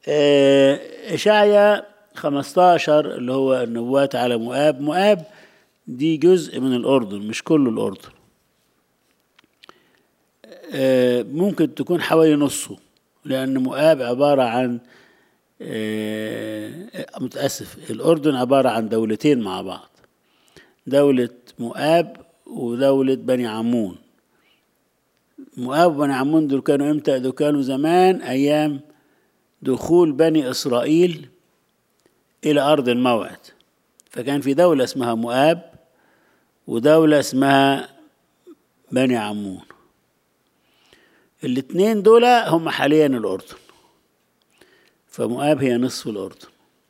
آه، إشعيا 15 اللي هو النبوات على مؤاب مؤاب دي جزء من الأردن مش كل الأردن آه، ممكن تكون حوالي نصه لأن مؤاب عبارة عن آه، متأسف الأردن عبارة عن دولتين مع بعض دولة مؤاب ودولة بني عمون مؤاب وبني عمون دول كانوا امتى؟ دول كانوا زمان أيام دخول بني إسرائيل إلى أرض الموعد فكان في دولة اسمها مؤاب ودولة اسمها بني عمون الاثنين دول هم حاليا الأردن فمؤاب هي نصف الأردن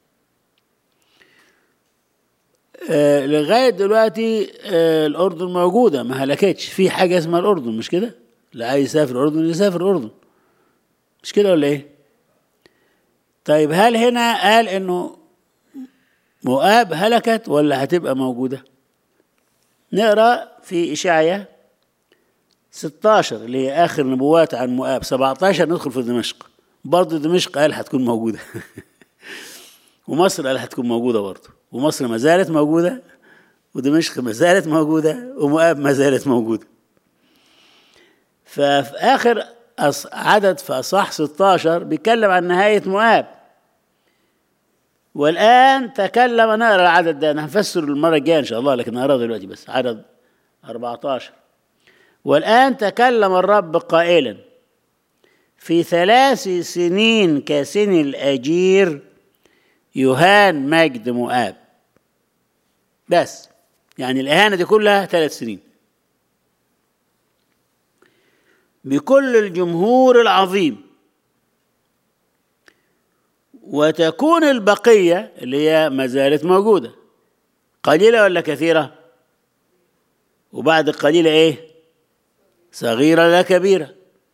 آه لغاية دلوقتي آه الأردن موجودة ما هلكتش في حاجة اسمها الأردن مش كده؟ اللي عايز يسافر الأردن يسافر الأردن مش كده ولا إيه؟ طيب هل هنا قال إنه مؤاب هلكت ولا هتبقى موجودة؟ نقرأ في إشعيا 16 اللي هي آخر نبوات عن مؤاب 17 ندخل في دمشق برضه دمشق قال هتكون موجودة ومصر قال هتكون موجودة برضه ومصر ما زالت موجودة ودمشق ما زالت موجودة ومؤاب ما زالت موجودة ففي آخر أص- عدد في أصح 16 بيتكلم عن نهاية مؤاب والآن تكلم نقرأ العدد ده أنا هنفسر المرة الجاية إن شاء الله لكن نقرأ دلوقتي بس عدد 14 والآن تكلم الرب قائلا في ثلاث سنين كسن الأجير يهان مجد مؤاب بس يعني الإهانة دي كلها ثلاث سنين بكل الجمهور العظيم وتكون البقية اللي هي ما زالت موجودة قليلة ولا كثيرة وبعد قليلة ايه صغيرة لا كبيرة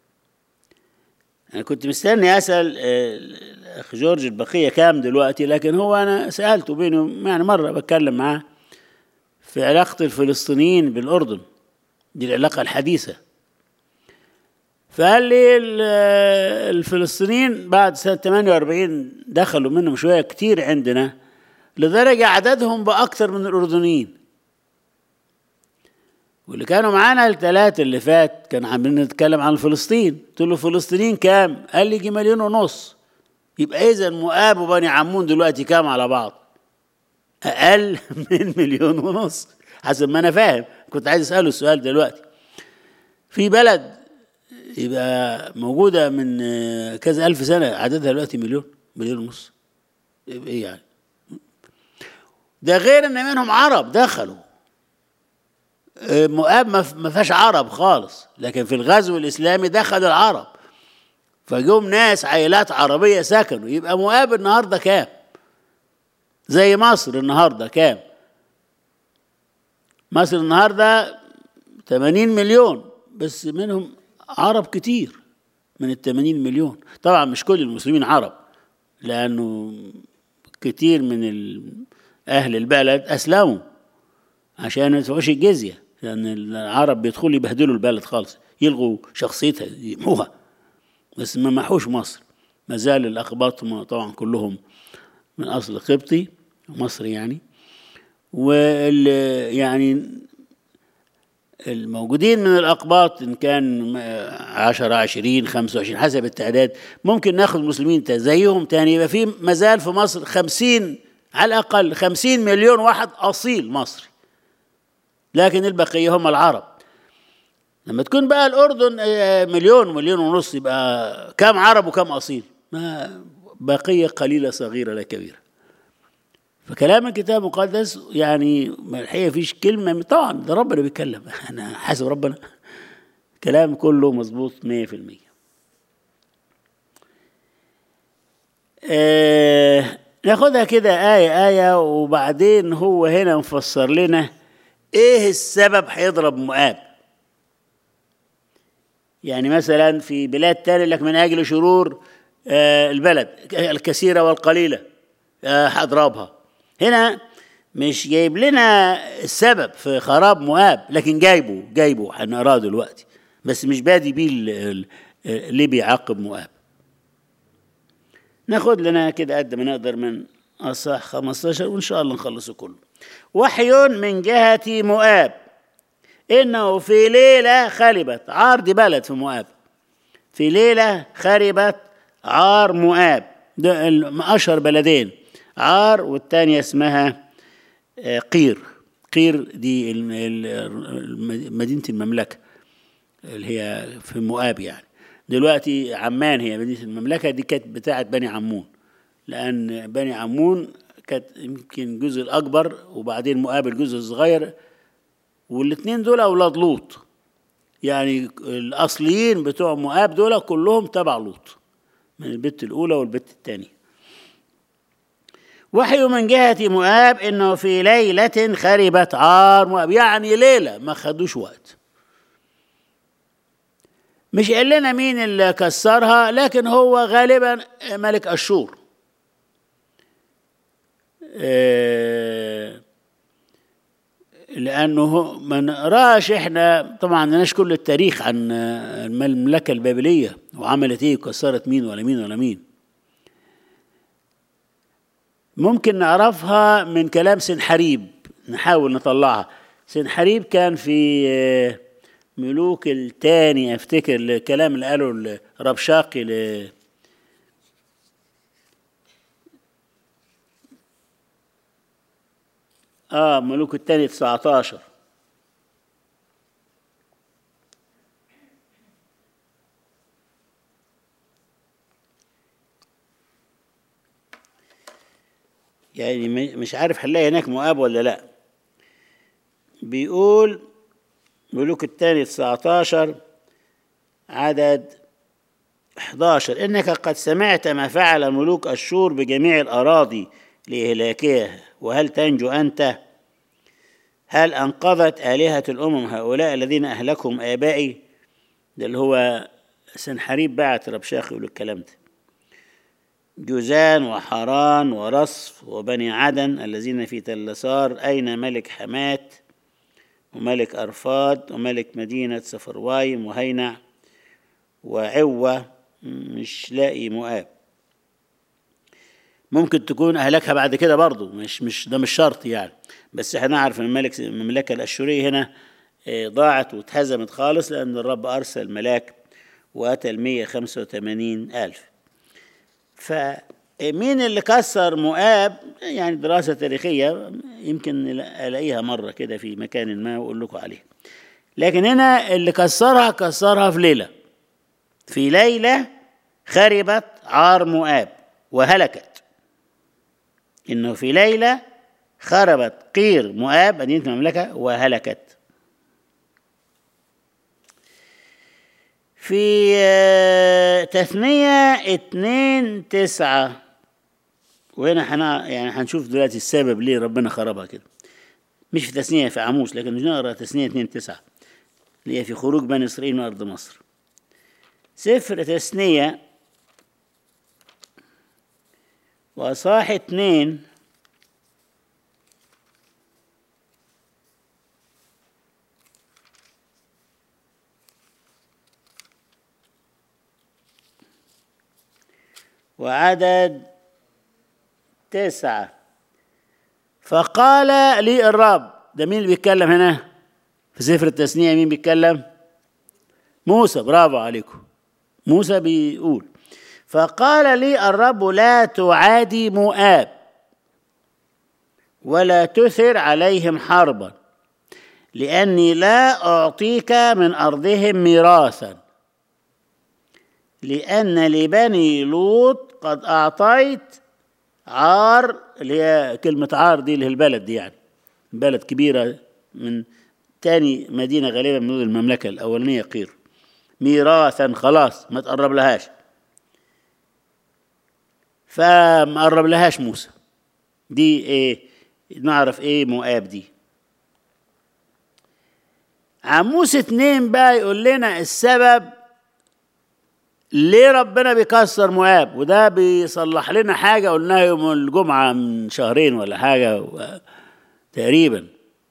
أنا كنت مستني أسأل آه، الأخ جورج البقية كام دلوقتي لكن هو أنا سألته بينه يعني مرة بتكلم معاه في علاقة الفلسطينيين بالأردن دي العلاقة الحديثة فقال لي ال- الفلسطينيين بعد سنة 48 دخلوا منهم شوية كتير عندنا لدرجة عددهم بأكثر من الأردنيين واللي كانوا معانا الثلاثة اللي فات كان عاملين نتكلم عن فلسطين قلت له فلسطينيين كام؟ قال لي يجي مليون ونص يبقى إذا مؤاب وبني عمون دلوقتي كام على بعض؟ أقل من مليون ونص حسب ما أنا فاهم كنت عايز أسأله السؤال دلوقتي في بلد يبقى موجودة من آه، كذا ألف سنة عددها دلوقتي مليون مليون ونص يبقى إيه يعني؟ ده غير إن منهم عرب دخلوا آه، مؤاب ما ف- ما فيهاش عرب خالص لكن في الغزو الإسلامي دخل العرب فجم ناس عائلات عربية سكنوا يبقى مؤاب النهاردة كام؟ زي مصر النهاردة كام؟ مصر النهاردة 80 مليون بس منهم عرب كتير من ال 80 مليون طبعا مش كل المسلمين عرب لأنه كتير من ال- أهل البلد أسلموا عشان ما يدفعوش الجزية لأن العرب بيدخلوا يبهدلوا البلد خالص يلغوا شخصيتها يمحوها بس ما محوش مصر ما زال الأقباط ما- طبعا كلهم من أصل قبطي مصري يعني وال يعني الموجودين من الأقباط إن كان عشرة عشرين خمسة وعشرين حسب التعداد ممكن ناخد مسلمين تا- زيهم تاني يبقى في مازال في مصر خمسين على الأقل خمسين مليون واحد أصيل مصري لكن البقية هم العرب لما تكون بقى الأردن آه، مليون مليون ونص يبقى كم عرب وكم أصيل ما بقية قليلة صغيرة لا كبيرة فكلام الكتاب المقدس يعني ما الحقيقة فيش كلمة طبعا ده ربنا بيتكلم أنا حاسب ربنا كلام كله مظبوط مية في المية آه ناخدها كده آية آية وبعدين هو هنا مفسر لنا إيه السبب هيضرب مؤاب يعني مثلا في بلاد تانية لك من أجل شرور آه البلد الكثيرة والقليلة آه هضربها هنا مش جايب لنا السبب في خراب مؤاب لكن جايبه جايبه هنقراه دلوقتي بس مش بادي بيه ال- ال- ليه بيعاقب مؤاب ناخد لنا كده قد ما نقدر من أصح 15 وإن شاء الله نخلصه كله وحي من جهة مؤاب إنه في ليلة خربت عار دي بلد في مؤاب في ليلة خربت عار مؤاب ده أشهر بلدين عار والتانية اسمها قير قير دي مدينة المملكة اللي هي في مؤاب يعني دلوقتي عمان هي مدينة المملكة دي كانت بتاعة بني عمون لأن بني عمون كانت يمكن الجزء الأكبر وبعدين مؤاب الجزء الصغير والاثنين دول أولاد لوط يعني الأصليين بتوع مؤاب دول كلهم تبع لوط من البت الأولى والبت الثانية وحي من جهة مؤاب إنه في ليلة خربت عار مؤاب يعني ليلة ما خدوش وقت مش قال لنا مين اللي كسرها لكن هو غالبا ملك أشور لأنه ما نقراش احنا طبعا عندناش كل التاريخ عن المملكة البابلية وعملت ايه وكسرت مين ولا مين ولا مين ممكن نعرفها من كلام سنحريب نحاول نطلعها سنحريب كان في ملوك التاني افتكر الكلام اللي قاله ربشاقي ل اه ملوك التاني 19 يعني مش عارف هنلاقي هناك مؤاب ولا لا بيقول ملوك الثاني 19 عدد 11 إنك قد سمعت ما فعل ملوك أشور بجميع الأراضي لإهلاكها وهل تنجو أنت هل أنقذت آلهة الأمم هؤلاء الذين أهلكهم آبائي ده اللي هو سنحريب بعت ربشاخ يقول الكلام ده جوزان وحران ورصف وبني عدن الذين في تلسار أين ملك حمات وملك أرفاد وملك مدينة سفروايم وهينع وعوة مش لاقي مؤاب ممكن تكون أهلكها بعد كده برضو مش مش ده مش شرط يعني بس احنا نعرف ان الملك المملكة الأشورية هنا ضاعت واتهزمت خالص لأن الرب أرسل ملاك وقتل 185 ألف فمين اللي كسر مؤاب يعني دراسة تاريخية يمكن ألاقيها مرة كده في مكان ما وأقول لكم عليها لكن هنا اللي كسرها كسرها في ليلة في ليلة خربت عار مؤاب وهلكت إنه في ليلة خربت قير مؤاب مدينة المملكة وهلكت في تثنية اتنين تسعة وهنا حنا يعني هنشوف دلوقتي السبب ليه ربنا خربها كده مش في تثنية في عاموس لكن مش نقرا تثنية اتنين تسعة اللي هي في خروج بني إسرائيل من أرض مصر سفر تثنية وصاح اتنين وعدد تسعة فقال لي الرب ده مين اللي بيتكلم هنا في سفر التثنية مين بيتكلم موسى برافو عليكم موسى بيقول فقال لي الرب لا تعادي مؤاب ولا تثر عليهم حربا لأني لا أعطيك من أرضهم ميراثا لأن لبني لوط قد أعطيت عار اللي هي كلمة عار دي اللي هي البلد دي يعني بلد كبيرة من تاني مدينة غالبا من المملكة الأولانية قير ميراثا خلاص ما تقرب لهاش فما قرب لهاش موسى دي ايه نعرف ايه مؤاب دي عموس اتنين بقى يقول لنا السبب ليه ربنا بيكسر مؤاب وده بيصلح لنا حاجة قلناها يوم الجمعة من شهرين ولا حاجة و... تقريبا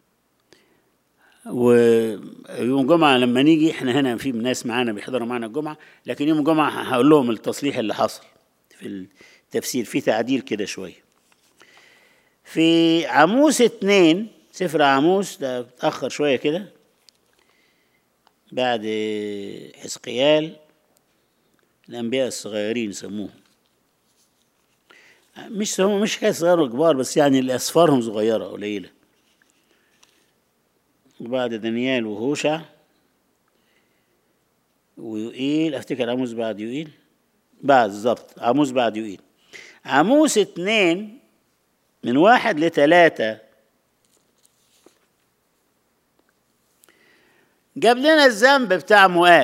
ويوم الجمعة لما نيجي احنا هنا في ناس معانا بيحضروا معانا الجمعة لكن يوم الجمعة هقول لهم التصليح اللي حصل في تفسير في تعديل كده شوية في عاموس اتنين سفر عاموس ده اتأخر شوية كده بعد حزقيال الأنبياء الصغيرين يسموهم مش هم مش حكاية صغار وكبار بس يعني اللي أسفارهم صغيرة قليلة وبعد دانيال وهوشع ويوئيل افتكر عاموس بعد يوئيل بعد بالظبط عاموس بعد يوئيل عاموس اتنين من واحد لتلاتة جاب لنا الذنب بتاع مؤاب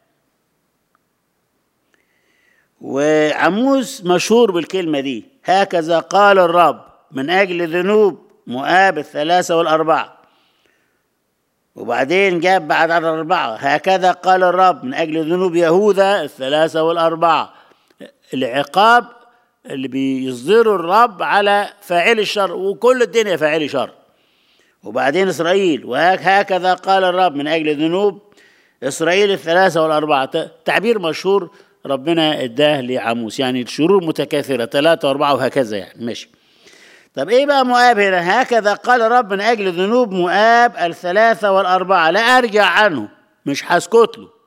وعموس مشهور بالكلمة دي هكذا قال الرب من أجل ذنوب مؤاب الثلاثة والأربعة وبعدين جاب بعد على الأربعة هكذا قال الرب من أجل ذنوب يهوذا الثلاثة والأربعة العقاب اللي بيصدره الرب على فاعل الشر وكل الدنيا فاعل شر وبعدين إسرائيل وهكذا قال الرب من أجل ذنوب إسرائيل الثلاثة والأربعة تعبير مشهور ربنا اداه لعموس يعني الشرور متكاثرة ثلاثة وأربعة وهكذا يعني ماشي طب ايه بقى مؤاب هنا هكذا قال الرب من اجل ذنوب مؤاب الثلاثة والأربعة لا أرجع عنه مش هسكت له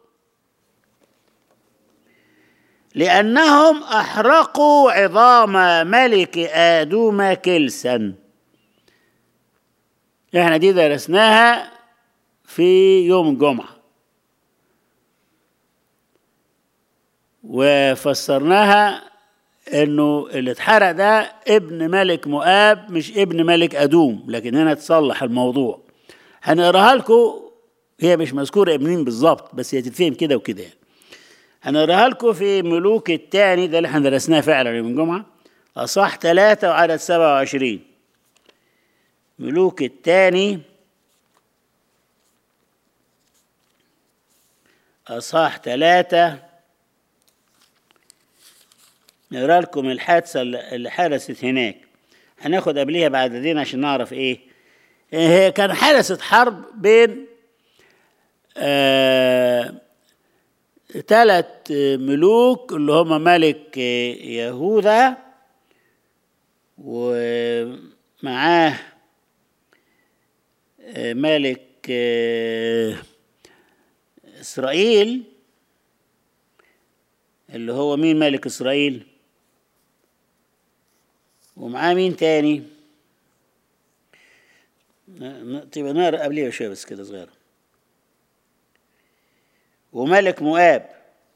لأنهم أحرقوا عظام ملك آدوم كلسا احنا دي درسناها في يوم الجمعة وفسرناها انه اللي اتحرق ده ابن ملك مؤاب مش ابن ملك ادوم لكن هنا تصلح الموضوع هنقراها لكم هي مش مذكوره ابنين بالظبط بس هي تتفهم كده وكده يعني هنقراها لكم في ملوك الثاني ده اللي احنا درسناه فعلا يوم الجمعه اصح ثلاثة وعدد سبعة وعشرين ملوك الثاني أصح ثلاثة نقرا لكم الحادثة اللي حدثت هناك هناخد قبليها بعددين عشان نعرف ايه هي كان حدثت حرب بين آه ثلاث ملوك اللي هم ملك يهوذا ومعاه ملك إسرائيل اللي هو مين ملك إسرائيل ومعاه مين تاني تبقى نار قبليه شوية بس كده صغيرة وملك مؤاب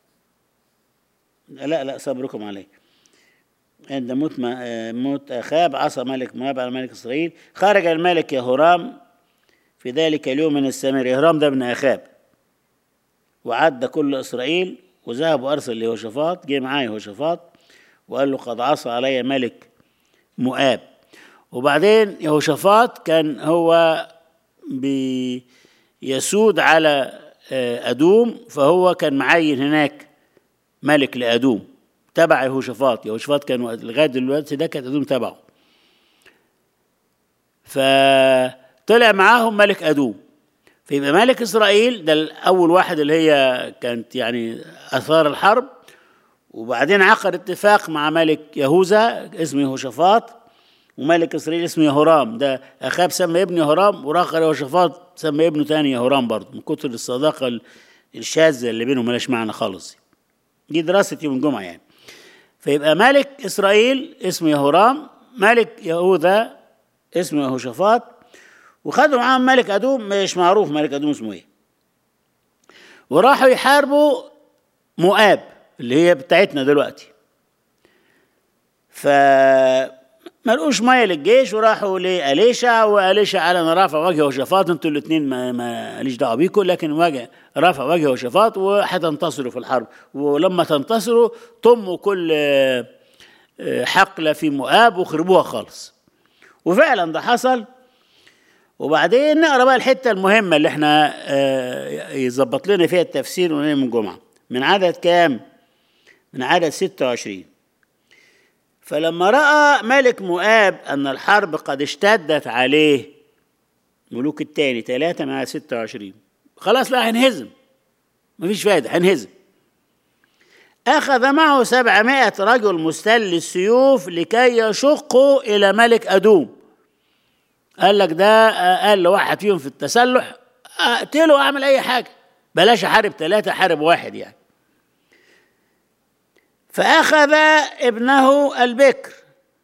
لا لا صبركم عليه عند موت موت أخاب عصى ملك مؤاب على ملك إسرائيل خرج الملك يهورام في ذلك اليوم من السامرة يهورام ده ابن أخاب وعد كل إسرائيل وذهب وأرسل ليهوشافاط جه معاه يهوشافاط وقال له قد عصى علي ملك مؤاب وبعدين يهوشافاط كان هو بيسود على أدوم فهو كان معين هناك ملك لأدوم تبع يهوشافاط يهوشافاط كان لغاية دلوقتي ده كانت أدوم تبعه فطلع معاهم ملك أدوم فيبقى ملك إسرائيل ده أول واحد اللي هي كانت يعني أثار الحرب وبعدين عقد اتفاق مع ملك يهوذا اسمه يهوشافاط وملك اسرائيل اسمه يهورام ده اخاب سمى ابنه يهورام وراخر يهوشافاط سمى ابنه تاني يهورام برضه من كتر الصداقه الشاذه اللي بينهم ملاش معنى خالص دي دراسه يوم الجمعه يعني فيبقى ملك اسرائيل اسمه يهورام ملك يهوذا اسمه يهوشافاط وخدوا معاهم ملك ادوم مش معروف ملك ادوم اسمه ايه وراحوا يحاربوا مؤاب اللي هي بتاعتنا دلوقتي ف ما لقوش ميه للجيش وراحوا لأليشع وأليشع قال انا رافع وجه وشفاط انتوا الاثنين ما ماليش دعوه بيكم لكن وجه رافع وجه وشفاط وهتنتصروا في الحرب ولما تنتصروا طموا كل حقله في مؤاب وخربوها خالص وفعلا ده حصل وبعدين نقرا بقى الحته المهمه اللي احنا يظبط لنا فيها التفسير ونعمل الجمعه من عدد كام؟ من عدد 26 فلما راى ملك مؤاب ان الحرب قد اشتدت عليه ملوك التاني ثلاثة مع ستة وعشرين خلاص لا هنهزم مفيش فايدة هنهزم أخذ معه سبعمائة رجل مستل السيوف لكي يشقوا إلى ملك أدوم قال لك ده قال لواحد فيهم في التسلح اقتله اعمل اي حاجه بلاش احارب ثلاثه احارب واحد يعني فاخذ ابنه البكر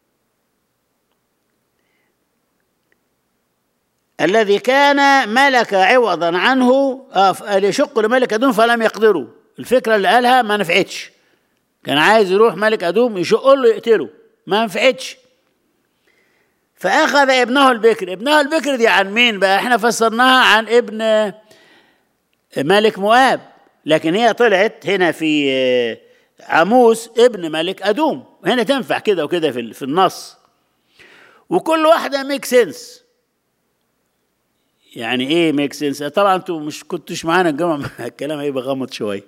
الذي كان ملك عوضا عنه ليشق لملك ادوم فلم يقدروا الفكره اللي قالها ما نفعتش كان عايز يروح ملك ادوم يشق له يقتله ما نفعتش فأخذ ابنه البكر ابنه البكر دي عن مين بقى احنا فسرناها عن ابن ملك مؤاب لكن هي طلعت هنا في عموس ابن ملك أدوم هنا تنفع كده وكده في, في النص وكل واحدة ميك سنس يعني ايه ميك سنس طبعا انتوا مش كنتوش معانا الجمعة الكلام هيبقى غمض شوية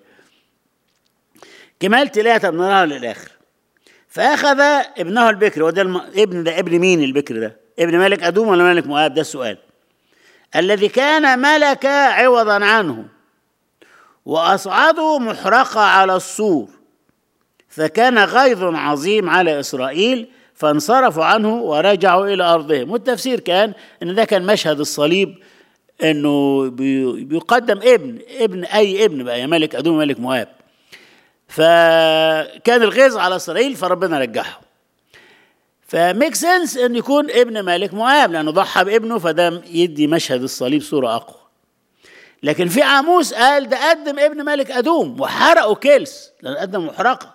كمال ثلاثة بنراها للآخر فأخذ ابنه البكر وده الم... ابن ده ابن مين البكر ده؟ ابن ملك أدوم ولا ملك مؤاب؟ ده السؤال. الذي كان ملك عوضا عنه وأصعده محرقة على السور فكان غيظ عظيم على إسرائيل فانصرفوا عنه ورجعوا إلى أرضهم والتفسير كان أن ده كان مشهد الصليب أنه بيقدم ابن ابن أي ابن بقى يا ملك أدوم ملك مؤاب فكان الغيظ على اسرائيل فربنا رجعهم فميك سنس ان يكون ابن ملك مؤاب لانه ضحى بابنه فده يدي مشهد الصليب صوره اقوى لكن في عاموس قال ده قدم ابن ملك ادوم وحرقوا كيلس لان قدم محرقه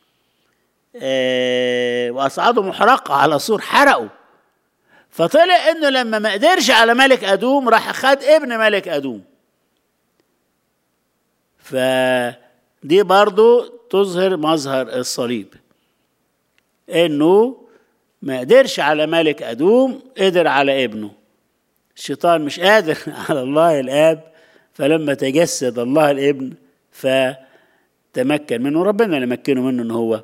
آه واصعدوا محرقه على سور حرقوا فطلع انه لما ما قدرش على ملك ادوم راح خد ابن ملك ادوم ف دي برضو تظهر مظهر الصليب انه ما قدرش على ملك ادوم قدر على ابنه الشيطان مش قادر على الله الاب فلما تجسد الله الابن فتمكن منه ربنا اللي مكنه منه ان هو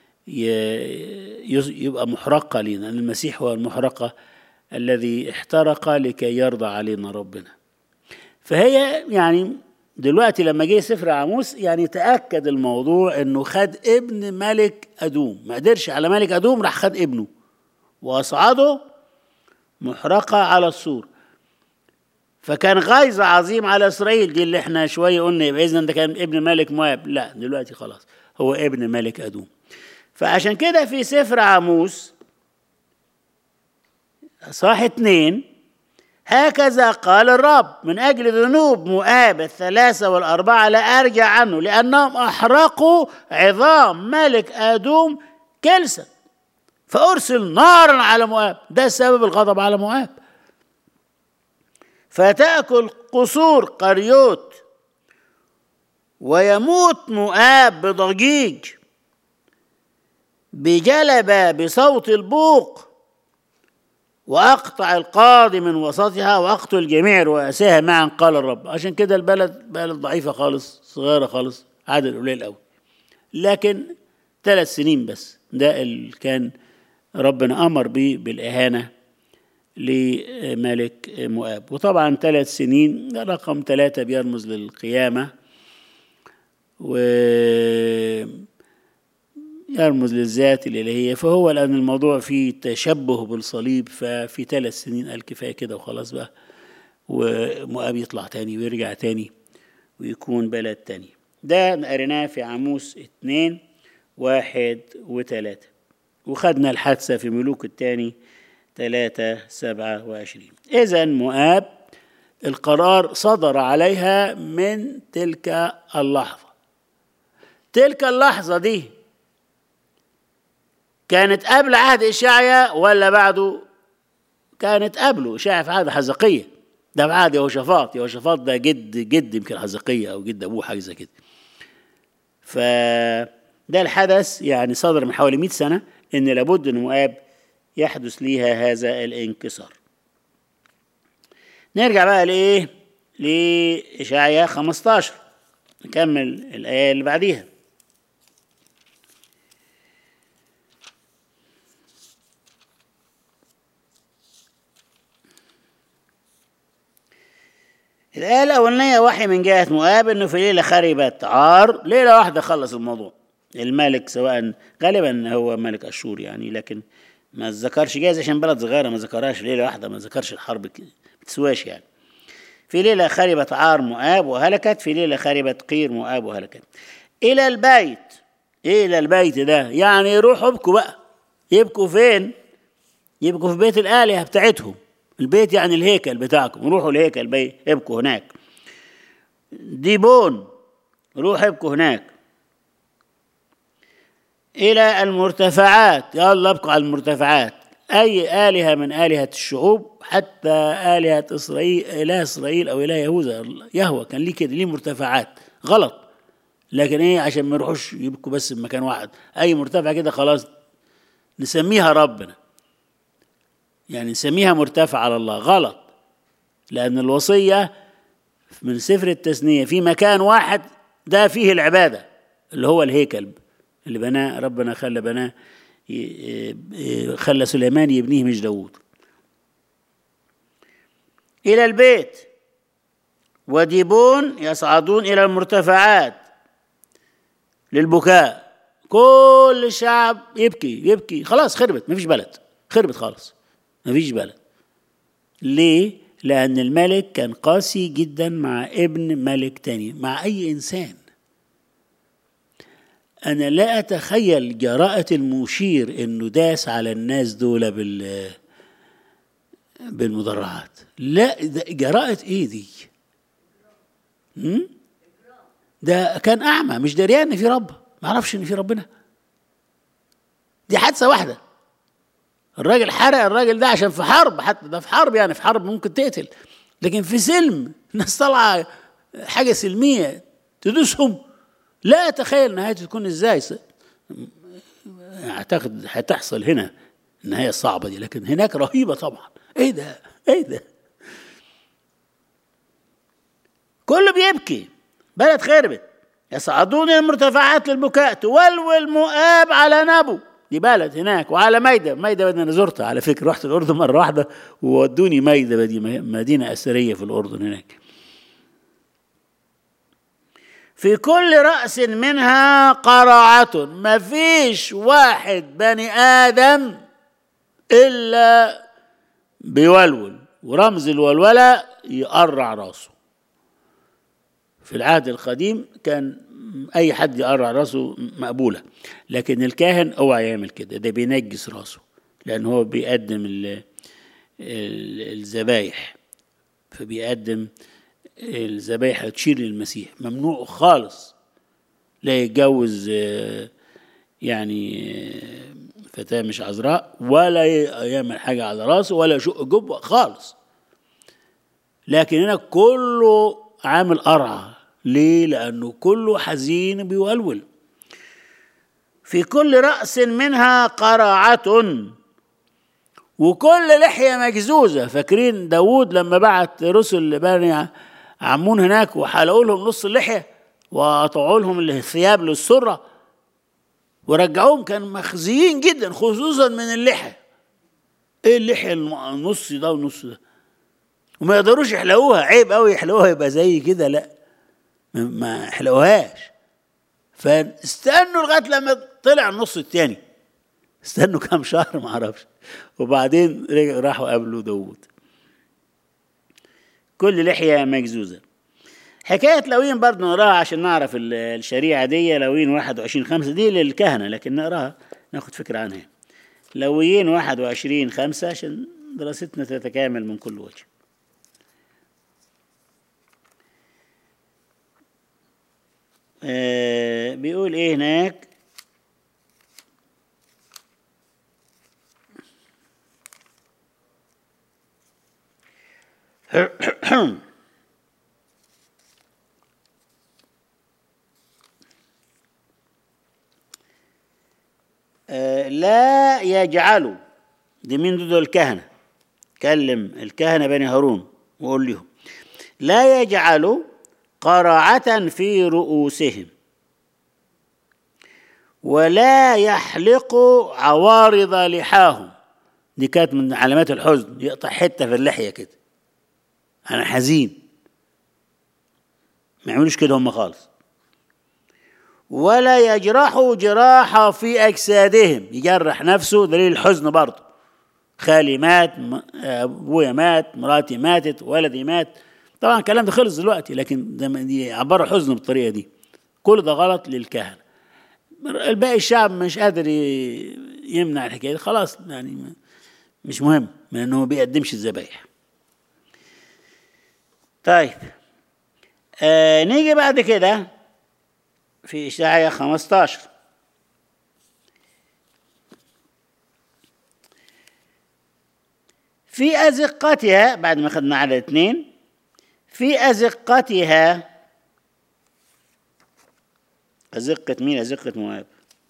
يبقى محرقة لنا المسيح هو المحرقة الذي احترق لكي يرضى علينا ربنا فهي يعني دلوقتي لما جه سفر عاموس يعني تأكد الموضوع انه خد ابن ملك ادوم ما قدرش على ملك ادوم راح خد ابنه واصعده محرقة على السور فكان غيظ عظيم على اسرائيل دي اللي احنا شويه قلنا يبقى اذا ده كان ابن ملك مواب لا دلوقتي خلاص هو ابن ملك ادوم فعشان كده في سفر عاموس صح اتنين هكذا قال الرب من أجل ذنوب مؤاب الثلاثة والأربعة لا أرجع عنه لأنهم أحرقوا عظام ملك آدوم كلسا فأرسل نارا على مؤاب ده سبب الغضب على مؤاب فتأكل قصور قريوت ويموت مؤاب بضجيج بجلبة بصوت البوق وأقطع القاضي من وسطها وأقتل جميع رؤسائها معا قال الرب عشان كده البلد بلد ضعيفة خالص صغيرة خالص عدد قليل قوي لكن ثلاث سنين بس ده اللي كان ربنا أمر به بالإهانة لملك مؤاب وطبعا ثلاث سنين رقم ثلاثة بيرمز للقيامة و يرمز للذات الإلهية فهو لأن الموضوع فيه تشبه بالصليب ففي ثلاث سنين قال كفاية كده وخلاص بقى ومؤاب يطلع تاني ويرجع تاني ويكون بلد تاني ده قريناه في عاموس اتنين واحد وتلاتة وخدنا الحادثة في ملوك التاني تلاتة سبعة وعشرين إذا مؤاب القرار صدر عليها من تلك اللحظة تلك اللحظة دي كانت قبل عهد إشعيا ولا بعده؟ كانت قبله إشعيا في عهد حزقية ده في عهد يهوشافاط يهوشافاط ده جد جد يمكن حزقية أو جد أبوه حاجة زي كده فده الحدث يعني صدر من حوالي 100 سنة إن لابد إن مؤاب يحدث ليها هذا الانكسار نرجع بقى لإيه؟ لإشعيا 15 نكمل الآية اللي بعديها الآية الأولانية وحي من جهة مؤاب إنه في ليلة خربت عار ليلة واحدة خلص الموضوع الملك سواء غالبا هو ملك اشور يعني لكن ما ذكرش جايز عشان بلد صغيره ما ذكرهاش ليله واحده ما ذكرش الحرب ك- بتسواش يعني في ليله خربت عار مؤاب وهلكت في ليله خربت قير مؤاب وهلكت الى البيت ايه الى البيت ده يعني يروحوا يبكوا بقى يبكوا فين يبكوا في بيت الالهه بتاعتهم البيت يعني الهيكل بتاعكم روحوا الهيكل بي ابكوا هناك ديبون روح ابكوا هناك إلى المرتفعات يلا ابقوا على المرتفعات أي آلهة من آلهة الشعوب حتى آلهة إسرائيل إله إسرائيل أو إله يهوذا يهوى كان ليه كده ليه مرتفعات غلط لكن إيه عشان ما يروحوش يبكوا بس في مكان واحد أي مرتفع كده خلاص نسميها ربنا يعني نسميها مرتفع على الله غلط لأن الوصية من سفر التثنية في مكان واحد ده فيه العبادة اللي هو الهيكل اللي بناه ربنا خلى بناه ي- ي- خلى سليمان يبنيه مش داوود إلى البيت وديبون يصعدون إلى المرتفعات للبكاء كل الشعب يبكي يبكي خلاص خربت مفيش بلد خربت خالص مفيش بلد ليه؟ لأن الملك كان قاسي جدا مع ابن ملك تاني مع أي إنسان أنا لا أتخيل جراءة المشير إنه داس على الناس دول بال بالمدرعات لا ده جراءة إيه دي؟ هم؟ ده كان أعمى مش دريان إن في رب ما يعرفش إن في ربنا دي حادثة واحدة الراجل حرق الراجل ده عشان في حرب حتى ده في حرب يعني في حرب ممكن تقتل لكن في سلم الناس طالعه حاجه سلميه تدوسهم لا اتخيل نهايته تكون ازاي س- اعتقد هتحصل هنا النهايه الصعبه دي لكن هناك رهيبه طبعا ايه ده ايه ده كله بيبكي بلد خربت يصعدون الى المرتفعات للبكاء تولول مؤاب على نبو دي بلد هناك وعلى ميدة ميدة انا زرتها على فكره رحت الاردن مره واحده وودوني ميدة دي مدينه اثريه في الاردن هناك في كل رأس منها قرعة ما فيش واحد بني آدم إلا بيولول ورمز الولولة يقرع راسه في العهد القديم كان اي حد يقرع راسه مقبوله لكن الكاهن اوعى يعمل كده ده بينجس راسه لان هو بيقدم ال- ال- الذبايح فبيقدم الذبايح تشير للمسيح ممنوع خالص لا يتجوز آه، يعني آه، فتاة مش عذراء ولا ي- يعمل حاجة على راسه ولا يشق جبة خالص لكن هنا كله عامل قرعة ليه؟ لأنه كله حزين بيولول في كل رأس منها قرعة وكل لحية مجزوزة فاكرين داوود لما بعت رسل لبني عمون هناك وحلقوا لهم نص اللحية وقطعوا لهم الثياب للسرة ورجعوهم كانوا مخزيين جدا خصوصا من اللحية ايه اللحية النص ده والنص ده وما يقدروش يحلقوها عيب قوي يحلقوها يبقى زي كده لا ما- ما يحلقوهاش فاستنوا لغايه لما طلع النص التاني استنوا كام شهر ما اعرفش وبعدين رجع- راحوا قابلوا داوود كل لحيه مجزوزه حكايه لوين برضه نقراها عشان نعرف ال- الشريعه دي لوين 21 5 دي للكهنه لكن نقراها ناخد فكره عنها لويين 21 5 عشان دراستنا تتكامل من كل وجه آه، بيقول ايه هناك آه، لا يجعلوا دي مين دول الكهنة كلم الكهنة بني هارون وقول لهم لا يجعلوا قرعة في رؤوسهم ولا يحلقوا عوارض لحاهم دي كانت من علامات الحزن يقطع حتة في اللحية كده أنا حزين ما يعملوش كده هم خالص ولا يجرحوا جراحة في أجسادهم يجرح نفسه دليل الحزن برضه خالي مات أبويا مات مراتي ماتت ولدي مات طبعا الكلام ده خلص دلوقتي لكن دي عبارة حزن بالطريقة دي كل ده غلط للكهنة الباقي الشعب مش قادر يمنع الحكاية دي خلاص يعني مش مهم من انه ما بيقدمش الذبايح طيب آه نيجي بعد كده في إشعياء 15 في أزقتها بعد ما خدنا على اثنين في أزقتها أزقة مين أزقة مواب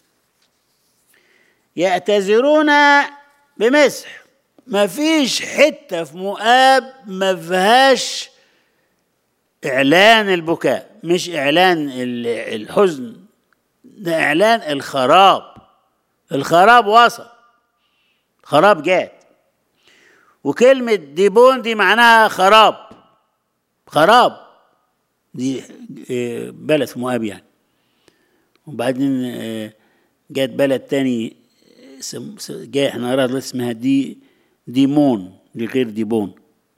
يعتذرون بمسح ما فيش حتة في مؤاب ما فيهاش إعلان البكاء مش إعلان الحزن ده إعلان الخراب الخراب وصل خراب جات وكلمة ديبون دي معناها خراب خراب دي بلد في مؤاب يعني وبعدين جات بلد تاني جاي احنا نقراها اسمها دي ديمون دي غير ديبون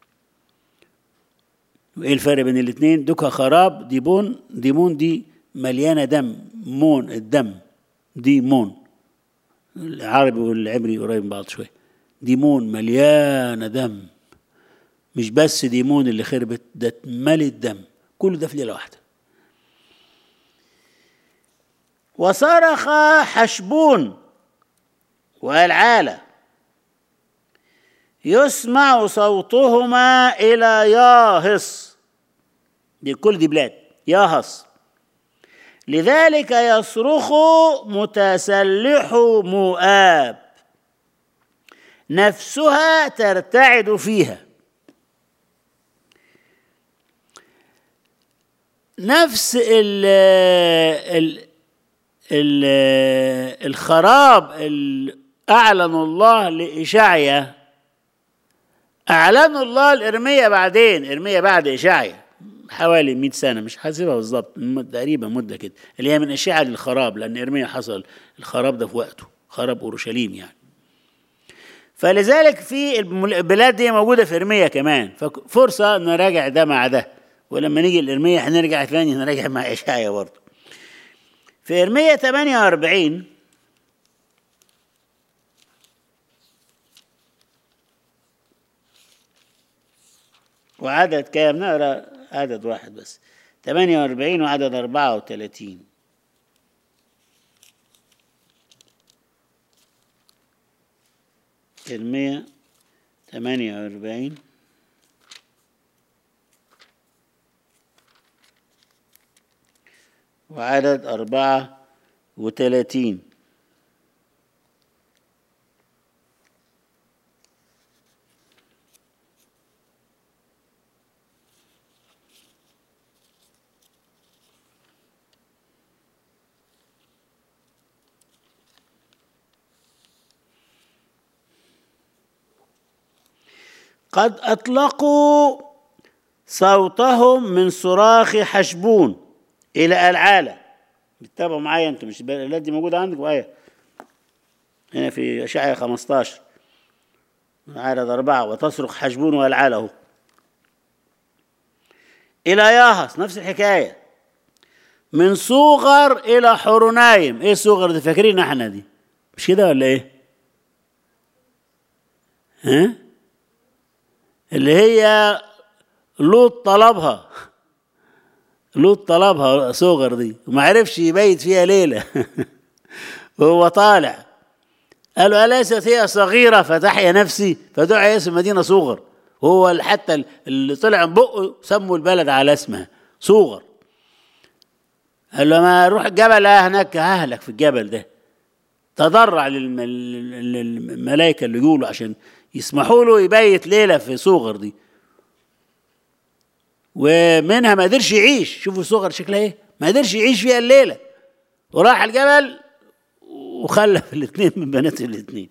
وايه الفرق بين الاثنين دوكا خراب ديبون ديمون دي مليانه دم مون الدم ديمون العربي والعبري قريب من بعض شويه ديمون مليانه دم مش بس ديمون اللي خربت ده اتملي الدم كل ده في ليله واحده وصرخ حشبون والعالة يسمع صوتهما إلى ياهص دي كل دي بلاد ياهص لذلك يصرخ متسلح مؤاب نفسها ترتعد فيها نفس ال ال ال الخراب اللي أعلن الله لإشعيا أعلن الله لإرميا بعدين إرميا بعد إشعيا حوالي 100 سنة مش حاسبها بالظبط تقريبا مدة كده اللي هي من إشعيا للخراب لأن إرميا حصل الخراب ده في وقته خراب أورشليم يعني فلذلك في البلاد دي موجودة في إرميا كمان ففرصة نراجع ده مع ده ولما نيجي لإرميا هنرجع ثاني نراجع مع إشعيا برضه في إرميا 48 وعدد كام نقرا عدد واحد بس 48 وعدد 34 إرميا 48 وعدد أربعة وثلاثين قد أطلقوا صوتهم من صراخ حشبون إلى العالة بتتابعوا معايا انتم مش البلاد دي موجودة عندكم آية هنا في أشعياء 15 عدد أربعة وتصرخ حشبون والعاله إلى ياهس نفس الحكاية من صوغر إلى حرونايم إيه صوغر دي فاكرين احنا دي مش كده ولا إيه؟ ها؟ اللي هي لوط طلبها لوط طلبها صغر دي وما عرفش يبيت فيها ليلة وهو طالع قالوا أليست هي صغيرة فتحيا نفسي فدعي اسم مدينة صغر هو حتى اللي طلع من بقه سموا البلد على اسمها صغر قال له ما روح الجبل هناك ههلك في الجبل ده تضرع للملائكة اللي يقولوا عشان يسمحوا له يبيت ليلة في صغر دي ومنها ما قدرش يعيش شوفوا صغر شكلها ايه ما قدرش يعيش فيها الليله وراح الجبل وخلف الاثنين من بنات الاثنين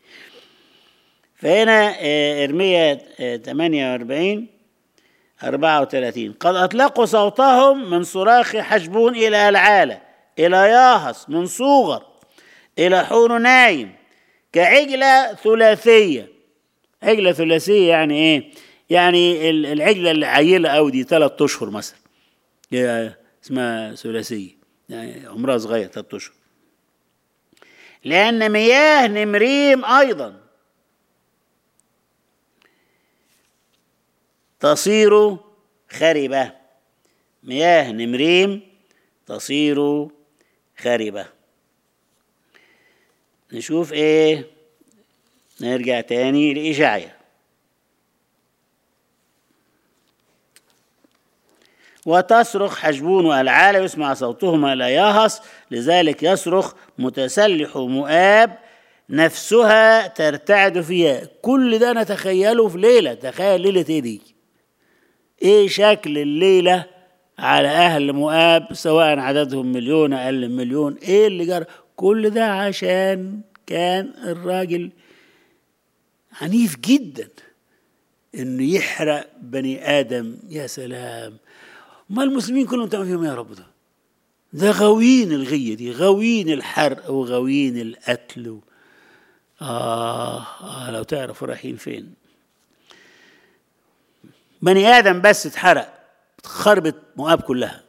فهنا ارميا 48 34 قد اطلقوا صوتهم من صراخ حشبون الى العاله إلى ياهص من صوغر إلى حور نايم كعجلة ثلاثية عجلة ثلاثية يعني إيه؟ يعني ال- العجلة اللي عيلة أوي دي ثلاث أشهر مثلا هي اسمها ثلاثية يعني عمرها صغير ثلاث أشهر لأن مياه نمريم أيضا تصير خربة مياه نمريم تصير خربة نشوف ايه نرجع تاني لإشعيا وتصرخ حجبون والعالى يسمع صوتهما لا يهص لذلك يصرخ متسلح مؤاب نفسها ترتعد فيها كل ده نتخيله في ليلة تخيل ليلة ايه دي ايه شكل الليلة على اهل مؤاب سواء عددهم مليون اقل من مليون ايه اللي جرى كل ده عشان كان الراجل عنيف جدا انه يحرق بني ادم يا سلام ما المسلمين كلهم تعمل فيهم يا رب ده ده غاويين الغية دي غاويين الحرق وغاويين القتل و... آه, آه لو تعرفوا رايحين فين بني آدم بس اتحرق خربت مؤاب كلها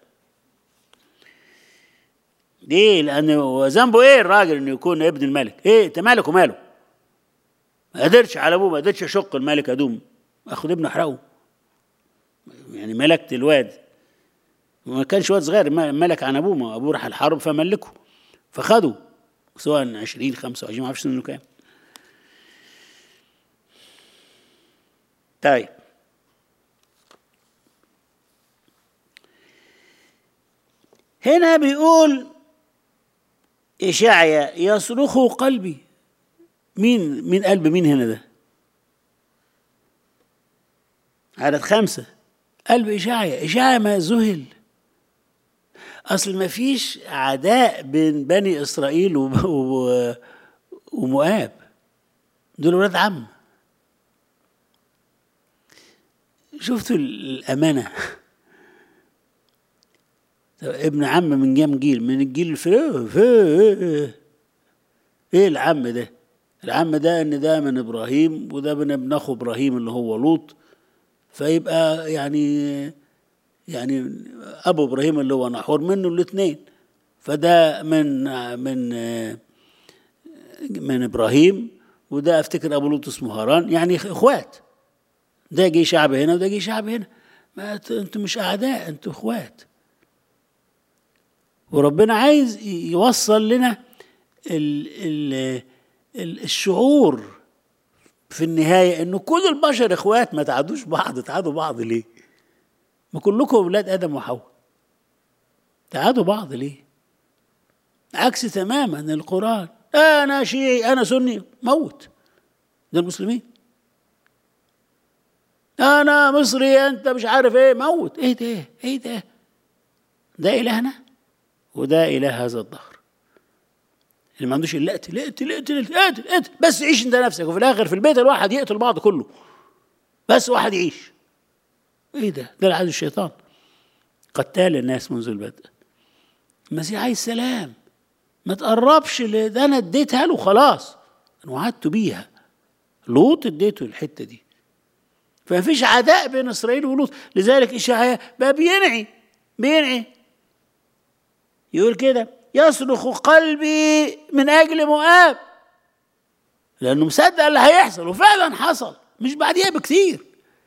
ليه؟ لأنه ذنبه إيه الراجل إنه يكون ابن الملك؟ إيه أنت مالك وماله؟ ما قدرش على أبوه ما قدرش يشق الملك أدوم أخد ابنه أحرقه يعني ملكت الواد وما كانش واد صغير ملك عن أبوه ما أبوه راح الحرب فملكه فخده سواء 20 25 ما اعرفش سنه كام طيب هنا بيقول إشعيا يصرخ قلبي مين مين قلب مين هنا ده عدد خمسة قلب إشعيا إشعيا ما ذهل أصل ما فيش عداء بين بني إسرائيل و... و... ومؤاب دول ولاد عم شفتوا الأمانة ابن عم من كام جيل من الجيل في في ايه العم ده العم ده ان ده من ابراهيم وده من ابن اخو ابراهيم اللي هو لوط فيبقى يعني يعني ابو ابراهيم اللي هو نحور منه الاثنين فده من من من ابراهيم وده افتكر ابو لوط اسمه هاران يعني اخوات ده جه شعب هنا وده جه شعب هنا ما انتوا مش اعداء انتوا اخوات وربنا عايز يوصل لنا ال ال ال الشعور في النهاية إنه كل البشر إخوات ما تعادوش بعض تعادوا بعض ليه؟ ما كلكم أولاد آدم وحواء تعادوا بعض ليه؟ عكس تماما القرآن أنا شيعي أنا سني موت ده المسلمين أنا مصري أنت مش عارف إيه موت إيه ده إيه ده ده إلهنا وده إله هذا الدهر اللي ما عندوش الا اقتل اقتل اقتل اقتل اقتل بس عيش انت نفسك وفي الاخر في البيت الواحد يقتل بعض كله بس واحد يعيش ايه ده؟ ده العدو الشيطان قتال الناس منذ البدء المسيح عايز سلام ما تقربش ده انا اديتها له خلاص انا وعدت بيها لوط اديته الحته دي فما فيش عداء بين اسرائيل ولوط لذلك اشعياء بقى بينعي بينعي يقول كده يصرخ قلبي من اجل مؤاب لانه مصدق اللي هيحصل وفعلا حصل مش بعديها بكتير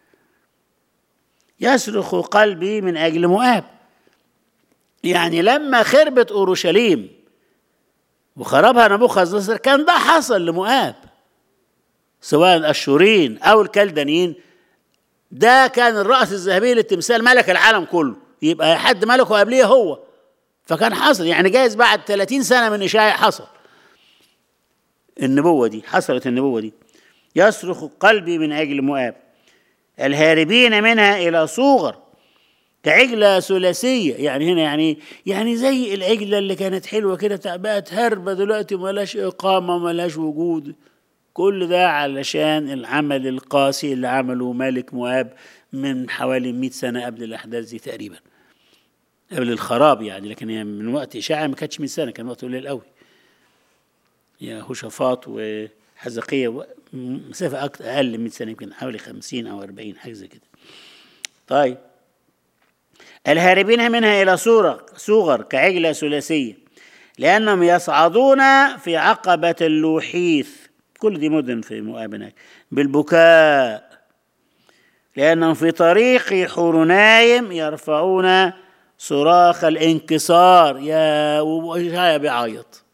يصرخ قلبي من اجل مؤاب يعني لما خربت اورشليم وخربها نبوخذ نصر كان ده حصل لمؤاب سواء الاشورين او الكلدانيين ده كان الراس الذهبي للتمثال ملك العالم كله يبقى حد ملكه قبليه هو فكان حصل يعني جايز بعد 30 سنه من اشاعه حصل النبوه دي حصلت النبوه دي يصرخ قلبي من اجل مؤاب الهاربين منها الى صوغر كعجله ثلاثيه يعني هنا يعني يعني زي العجله اللي كانت حلوه كده بقت هربه دلوقتي ملاش اقامه ملاش وجود كل ده علشان العمل القاسي اللي عمله ملك مؤاب من حوالي 100 سنه قبل الاحداث دي تقريبا قبل الخراب يعني لكن هي من وقت إشاعة ما كانتش من سنة كان وقت قليل قوي يا هوشافاط وحزقية و- مسافة أكتر أقل من 100 سنة يمكن حوالي 50 أو 40 حاجة زي كده طيب الهاربين منها إلى صورة صغر كعجلة ثلاثية لأنهم يصعدون في عقبة اللوحيث كل دي مدن في مؤاب هناك بالبكاء لأنهم في طريق حورنايم يرفعون صراخ الانكسار يا وإشعيا بيعيط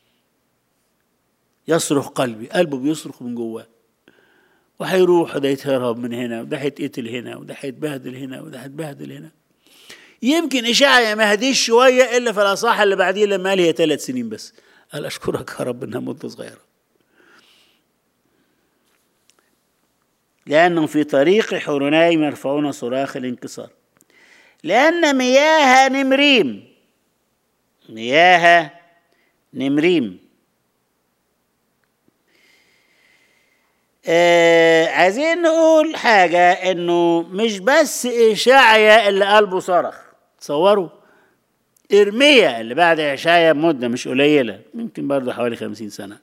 يصرخ قلبي قلبه بيصرخ من جواه وهيروح وده يتهرب من هنا وده هيتقتل هنا وده هيتبهدل هنا وده هيتبهدل هنا يمكن إشعيا ما هديش شوية إلا في الأصحاح اللي بعديه لما قال هي ثلاث سنين بس قال أشكرك يا رب إنها مدة صغيرة لأنهم في طريق حورنايم يرفعون صراخ الانكسار لأن مياه نمريم مياه نمريم آه عايزين نقول حاجة إنه مش بس إشعيا اللي قلبه صرخ تصوروا إرميا اللي بعد إشعيا بمدة مش قليلة يمكن برضه حوالي خمسين سنة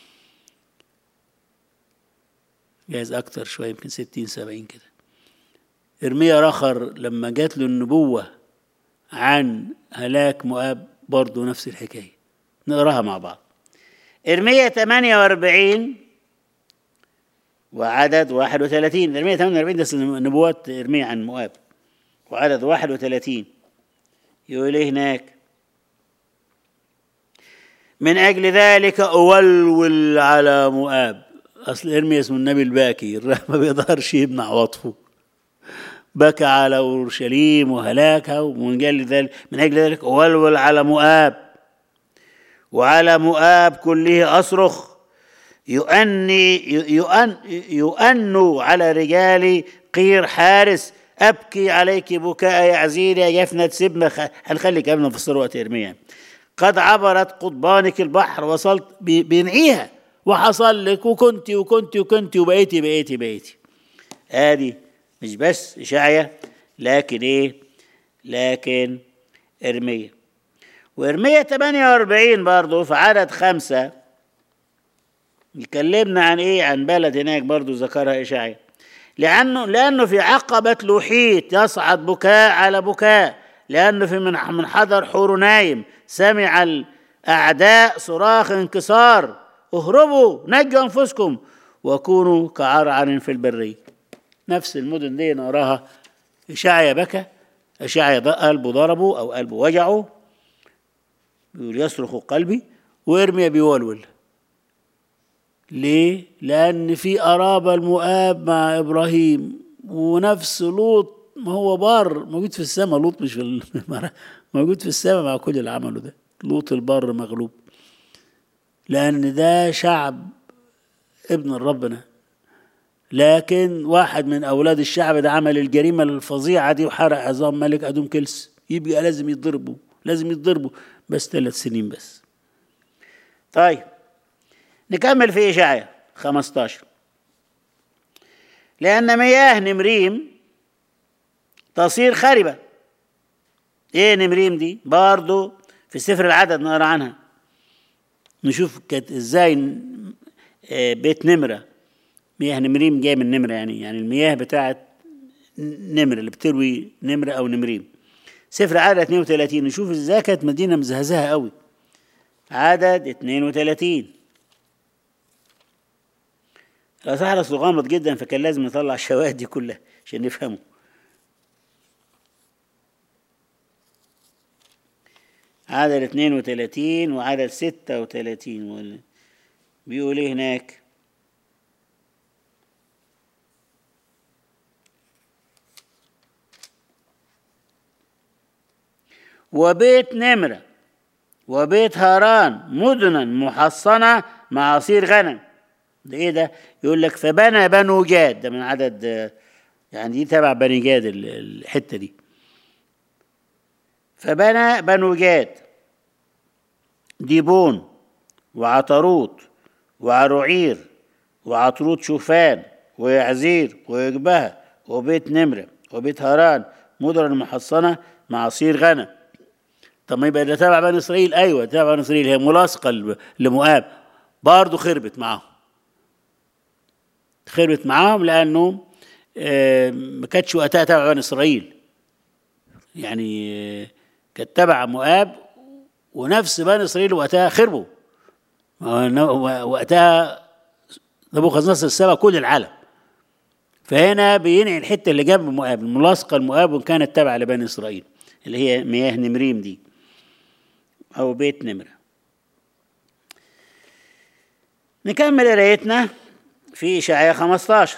جايز أكتر شوية يمكن ستين سبعين كده إرميا رخر لما جات له النبوة عن هلاك مؤاب برضه نفس الحكاية نقراها مع بعض إرميا 48 وعدد 31 إرميا 48 ده نبوات إرميا عن مؤاب وعدد 31 يقول إيه هناك من أجل ذلك أولول على مؤاب أصل إرميا اسمه النبي الباكي ما بيقدرش يمنع وطفه بكى على اورشليم وهلاكها ومن اجل ذلك من اجل ذلك اولول على مؤاب وعلى مؤاب كله اصرخ يؤني يؤن يؤن على رجال قير حارس ابكي عليك بكاء يا عزير يا يفنة سبنة هنخليك قبل ما نفسر وقت ارميا قد عبرت قضبانك البحر وصلت بينعيها وحصل لك وكنت وكنت وكنت وبقيتي بقيتي بقيتي ادي مش بس إشعيا لكن إيه؟ لكن إرميا وإرميا 48 برضه في عدد خمسة يكلمنا عن إيه؟ عن بلد هناك برضه ذكرها إشعيا لأنه لأنه في عقبة لوحيت يصعد بكاء على بكاء لأنه في من من حضر حورنايم سمع الأعداء صراخ انكسار اهربوا نجوا أنفسكم وكونوا كعرعر في البرية نفس المدن دي نراها إشعيا بكى إشعيا قلبه ضربه أو قلبه وجعه بيقول يصرخ قلبي وإرميا بيولول ليه؟ لأن في قرابة المؤاب مع إبراهيم ونفس لوط ما هو بار موجود في السماء لوط مش في موجود في السماء مع كل اللي عمله ده لوط البر مغلوب لأن ده شعب ابن ربنا لكن واحد من اولاد الشعب ده عمل الجريمه الفظيعه دي وحرق عظام ملك ادوم كلس يبقى لازم يتضربوا لازم يتضربوا بس ثلاث سنين بس طيب نكمل في اشعيا 15 لان مياه نمريم تصير خربه ايه نمريم دي برضه في سفر العدد نقرا عنها نشوف كانت ازاي بيت نمره مياه نمريم جايه من نمره يعني يعني المياه بتاعت نمر اللي بتروي نمره او نمريم سفر عدد 32 نشوف ازاي كانت مدينه مزهزهه قوي عدد 32 الاصحاح اصله غامض جدا فكان لازم نطلع الشواهد دي كلها عشان نفهمه عدد 32 وعدد 36 بيقول ايه هناك وبيت نمرة وبيت هاران مدنا محصنة مع عصير غنم ده ايه ده يقول لك فبنى بنو جاد ده من عدد يعني دي تبع بني جاد الحتة دي فبنى بنو جاد ديبون وعطروت وعروعير وعطروت شوفان ويعزير ويجبهة وبيت نمرة وبيت هاران مدن محصنة مع عصير غنم طب ما يبقى ده تبع بني اسرائيل ايوه تبع بني اسرائيل هي ملاصقه ل- لمؤاب برضه خربت معاهم خربت معاهم لانه آه، ما كانتش وقتها تبع بني اسرائيل يعني آه، كانت تبع مؤاب ونفس بني اسرائيل وقتها خربوا ما هو وقتها نبوخذ نصر سبق كل العالم فهنا بينعي الحته اللي جنب مؤاب الملاصقه لمؤاب وان كانت تابعه لبني اسرائيل اللي هي مياه نمريم دي او بيت نمره نكمل قرايتنا في اشعياء 15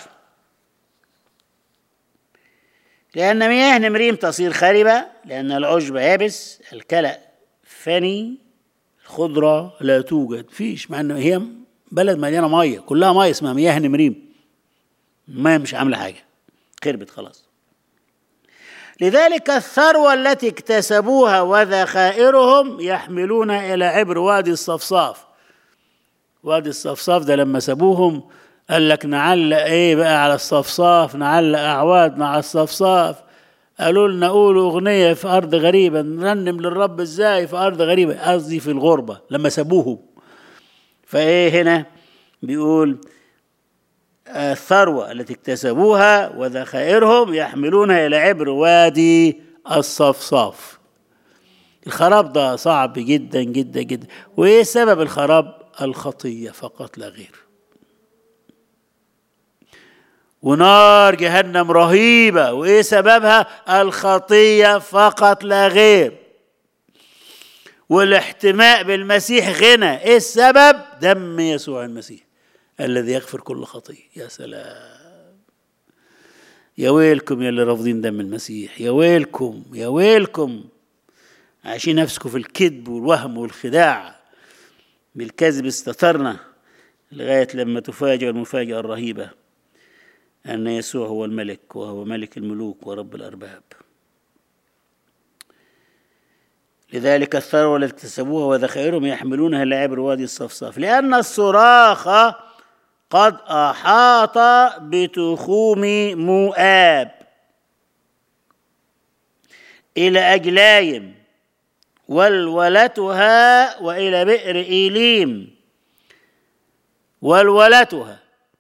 لأن مياه نمريم تصير خربة لأن العشب يابس الكلأ فني الخضرة لا توجد فيش مع إنه هي بلد مليانة مية كلها مية اسمها مياه نمريم المياه مش عاملة حاجة خربت خلاص لذلك الثروة التي اكتسبوها وذخائرهم يحملون إلى عبر وادي الصفصاف وادي الصفصاف ده لما سابوهم قال لك نعلق ايه بقى على الصفصاف نعلق اعوادنا على الصفصاف قالوا لنا قولوا اغنيه في ارض غريبه نرنم للرب ازاي في ارض غريبه قصدي في الغربه لما سابوهم فايه هنا بيقول الثروه التي اكتسبوها وذخائرهم يحملونها الى عبر وادي الصفصاف الخراب ده صعب جدا جدا جدا وايه سبب الخراب الخطيه فقط لا غير ونار جهنم رهيبة وإيه سببها الخطية فقط لا غير والاحتماء بالمسيح غنى إيه السبب دم يسوع المسيح الذي يغفر كل خطية يا سلام يا ويلكم يا اللي رافضين دم المسيح يا ويلكم يا ويلكم عايشين نفسكم في الكذب والوهم والخداع بالكذب استترنا لغاية لما تفاجئ المفاجأة الرهيبة أن يسوع هو الملك وهو ملك الملوك ورب الأرباب لذلك الثروة التي اكتسبوها وذخائرهم يحملونها إلى عبر وادي الصفصاف لأن الصراخ قد أحاط بتخوم مؤاب إلى أجلايم ولولتها وإلى بئر إيليم ولولتها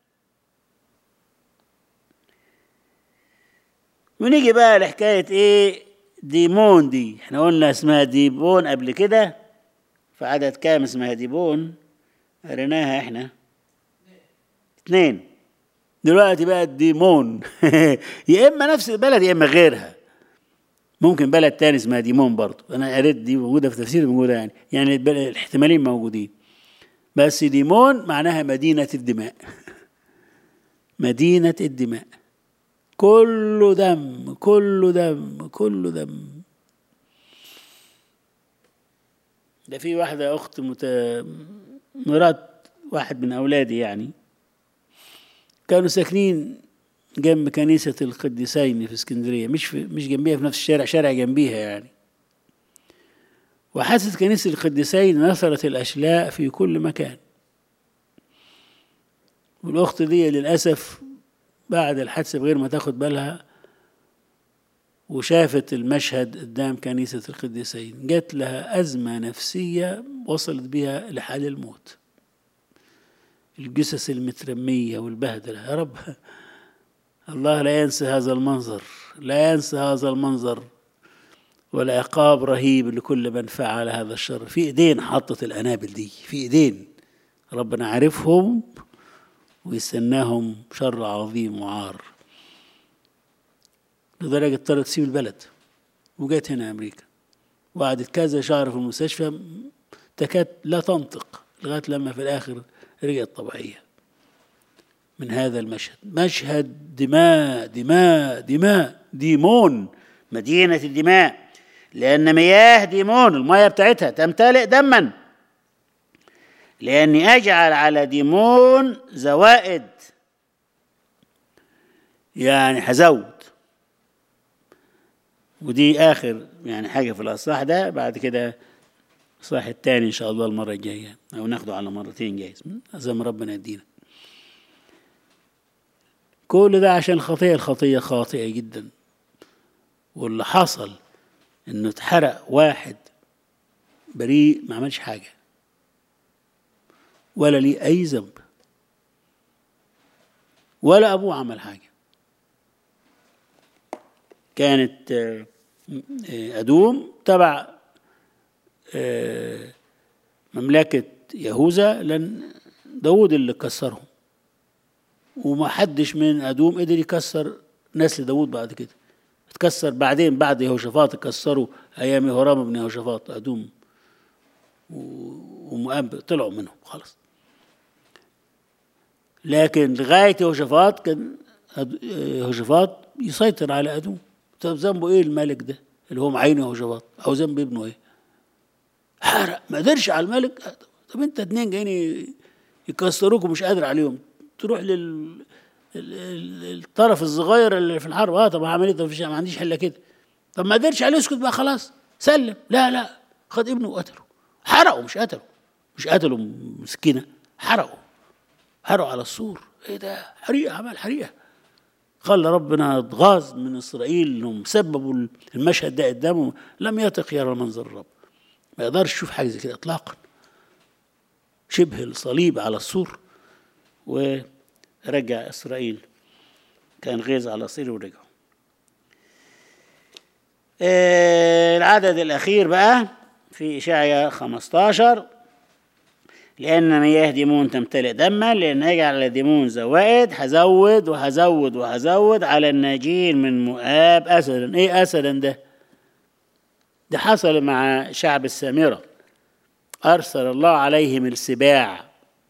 ونيجي بقى لحكاية ايه ديمون دي احنا قلنا اسمها ديبون قبل كده في عدد كام اسمها ديبون قريناها احنا اثنين دلوقتي بقى ديمون يا اما نفس البلد يا اما غيرها ممكن بلد تاني اسمها ديمون برضه انا قريت دي موجوده في تفسير موجوده يعني يعني الاحتمالين موجودين بس ديمون معناها مدينه الدماء مدينه الدماء كله دم كله دم كله دم ده في واحدة أخت مت... مرات واحد من أولادي يعني كانوا ساكنين جنب كنيسة القديسين في اسكندرية مش في مش جنبيها في نفس الشارع شارع جنبيها يعني وحادثة كنيسة القديسين نثرت الأشلاء في كل مكان والأخت دي للأسف بعد الحادثة بغير ما تاخد بالها وشافت المشهد قدام كنيسة القديسين جات لها أزمة نفسية وصلت بها لحال الموت الجثث المترمية والبهدلة يا رب الله لا ينسى هذا المنظر لا ينسى هذا المنظر والعقاب رهيب لكل من فعل هذا الشر في ايدين حطت الانابل دي في ايدين ربنا عارفهم ويستناهم شر عظيم وعار لدرجة اضطرت تسيب البلد وجت هنا أمريكا وقعدت كذا شهر في المستشفى تكاد لا تنطق لغاية لما في الآخر رجعت طبيعية من هذا المشهد مشهد دماء دماء دماء ديمون مدينة الدماء لأن مياه ديمون المياه بتاعتها تمتلئ دما لأني أجعل على ديمون زوائد يعني هزود ودي آخر يعني حاجة في الأصحاح ده بعد كده الصح التاني إن شاء الله المرة الجاية أو ناخده على مرتين جايز زي ما ربنا يدينا كل ده عشان الخطية الخطية خاطئة جدا واللي حصل إنه اتحرق واحد بريء ما عملش حاجة ولا ليه أي ذنب ولا أبوه عمل حاجة كانت آه، آه، أدوم تبع آه، مملكة يهوذا لأن داود اللي كسرهم وما حدش من أدوم قدر يكسر نسل داود بعد كده اتكسر بعدين بعد يهوشافاط اتكسروا أيام هرام بن يهوشافاط أدوم و- ومؤاب طلعوا منهم خلاص لكن لغاية يهوشافاط كان أد- يهوشافاط يسيطر على أدوم طب ذنبه إيه الملك ده اللي هو معين يهوشافاط أو ذنب ابنه إيه حرق ما قدرش على الملك طب انت اتنين جايين يكسروك ومش قادر عليهم تروح لل ال- ال- الطرف الصغير اللي في الحرب اه طب هعمل ايه طب مفيش- ما عنديش حل كده طب ما قدرش عليه اسكت بقى خلاص سلم لا لا خد ابنه وقتله حرقه مش قتله مش قتله مسكينه حرقه حرقوا على السور ايه ده حريقه عمل حريقه خلى ربنا اتغاظ من اسرائيل انهم سببوا المشهد ده قدامه لم يثق يرى منظر الرب ما يقدرش يشوف حاجه زي كده اطلاقا شبه الصليب على السور ورجع اسرائيل كان غيظ على صير ورجعوا آه، العدد الاخير بقى في اشعياء 15 لأن مياه ديمون تمتلئ دما لأن أجعل على ديمون زوائد هزود وهزود وهزود على الناجين من مؤاب أسدا إيه أسدا ده ده حصل مع شعب السامرة أرسل الله عليهم السباع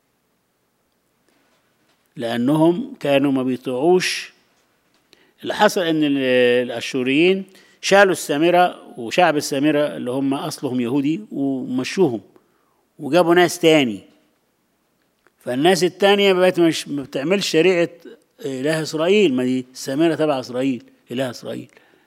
لأنهم كانوا ما بيطيعوش اللي حصل إن ال- الأشوريين شالوا السامرة وشعب السامرة اللي هم أصلهم يهودي ومشوهم وجابوا ناس تاني فالناس التانية بقت مش ما بتعملش شريعة إله إسرائيل ما دي السامرة تبع إسرائيل إله إسرائيل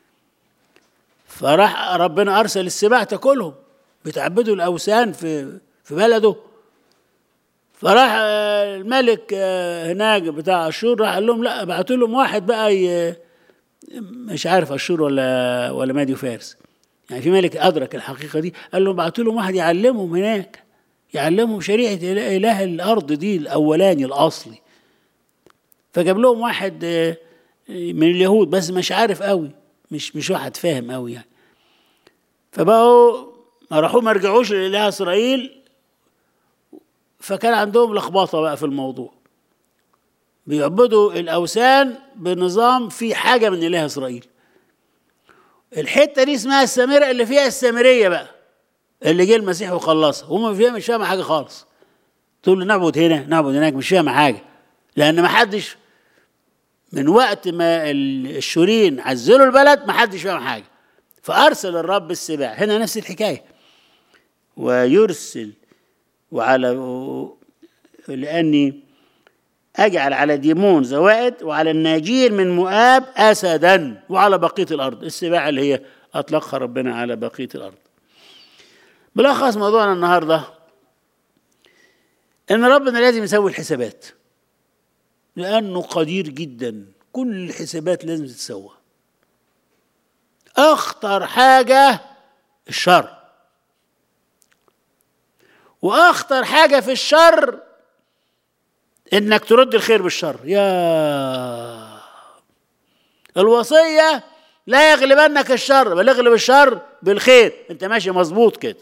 فراح ربنا أرسل السباع تاكلهم بتعبدوا الأوثان في في بلده فراح آه، الملك آه، هناك بتاع أشور راح قال لهم لا بعتوا لهم واحد بقى ي- مش عارف أشور ولا ولا مادي فارس يعني في ملك أدرك الحقيقة دي قال لهم بعتوا لهم واحد يعلمهم هناك يعلمهم شريعة إله إله الأرض دي الأولاني الأصلي فجاب لهم واحد آه، من اليهود بس مش عارف قوي مش مش واحد فاهم قوي يعني فبقوا ما راحوا ما رجعوش لإله إسرائيل فكان عندهم لخبطة بقى في الموضوع بيعبدوا الأوثان بنظام في حاجة من إله إسرائيل الحتة دي اسمها السامرة اللي فيها السامرية بقى اللي جه المسيح وخلصها هم فيها مش فاهمة حاجة خالص تقول له نعبد هنا نعبد هناك مش فاهمة حاجة لأن ما حدش من وقت ما ال- الشورين عزلوا البلد ما حدش فاهم حاجة فأرسل الرب السباع هنا نفس الحكاية ويرسل وعلى لأني أجعل على ديمون زوائد وعلى الناجين من مؤاب أسدا وعلى بقية الأرض السباع اللي هي أطلقها ربنا على بقية الأرض بلخص موضوعنا النهاردة إن ربنا لازم يسوي الحسابات لأنه قدير جدا كل الحسابات لازم تتسوى أخطر حاجة الشر وأخطر حاجة في الشر إنك ترد الخير بالشر يا الوصية لا يغلبنك الشر بل اغلب الشر بالخير انت ماشي مظبوط كده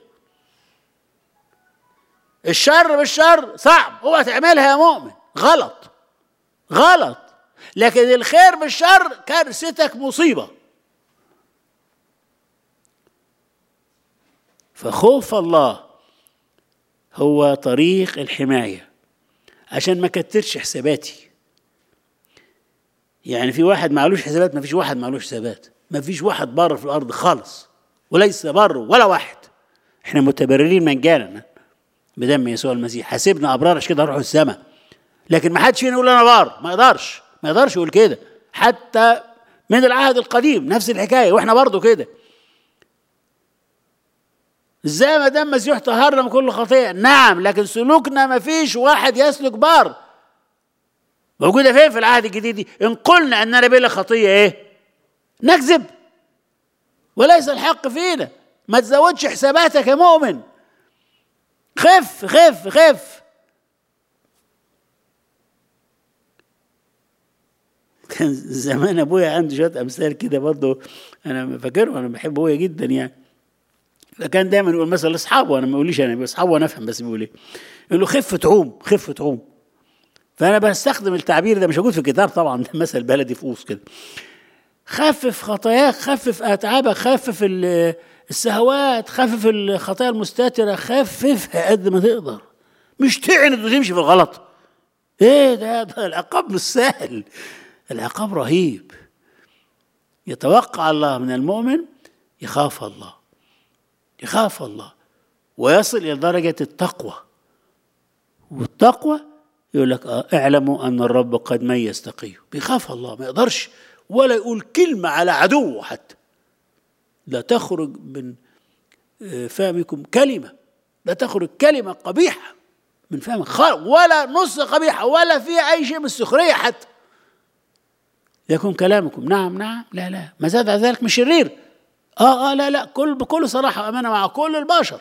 الشر بالشر صعب اوعى تعملها يا مؤمن غلط غلط لكن الخير بالشر كارثتك مصيبة فخوف الله هو طريق الحماية عشان ما كترش حساباتي يعني في واحد معلوش حسابات ما فيش واحد معلوش حسابات ما فيش واحد بر في الأرض خالص وليس بر ولا واحد احنا متبررين مجانا بدم يسوع المسيح حاسبنا أبرار عشان كده هنروح السماء لكن ما حدش فينا يقول انا بار ما يقدرش ما يقدرش يقول كده حتى من العهد القديم نفس الحكايه واحنا برضو كده ازاي ما دام مسيح طهرنا من كل خطيئه نعم لكن سلوكنا ما فيش واحد يسلك بار موجوده فين في العهد الجديد دي ان قلنا اننا بلا خطيه ايه نكذب وليس الحق فينا ما تزودش حساباتك يا مؤمن خف خف خف كان زمان ابويا عنده شويه امثال كده برضه انا فاكره انا بحب ابويا جدا يعني فكان دايما يقول مثلا لاصحابه انا ما يقوليش انا اصحابه انا افهم بس بيقول ايه يقول له خف تعوم خف تعوم فانا بستخدم التعبير ده مش موجود في الكتاب طبعا ده مثل بلدي فوس كده خفف خطاياك خفف اتعابك خفف السهوات خفف الخطايا المستتره خففها قد ما تقدر مش تعند وتمشي في الغلط ايه ده, ده العقاب مش سهل العقاب رهيب يتوقع الله من المؤمن يخاف الله يخاف الله ويصل الى درجه التقوى والتقوى يقول لك آه اعلموا ان الرب قد ميز تقيه بيخاف الله ما يقدرش ولا يقول كلمه على عدوه حتى لا تخرج من فمكم كلمه لا تخرج كلمه قبيحه من فمك ولا نص قبيحه ولا فيها اي شيء من السخريه حتى يكون كلامكم نعم نعم لا لا ما زاد على ذلك من شرير اه اه لا لا كل بكل صراحه وامانه مع كل البشر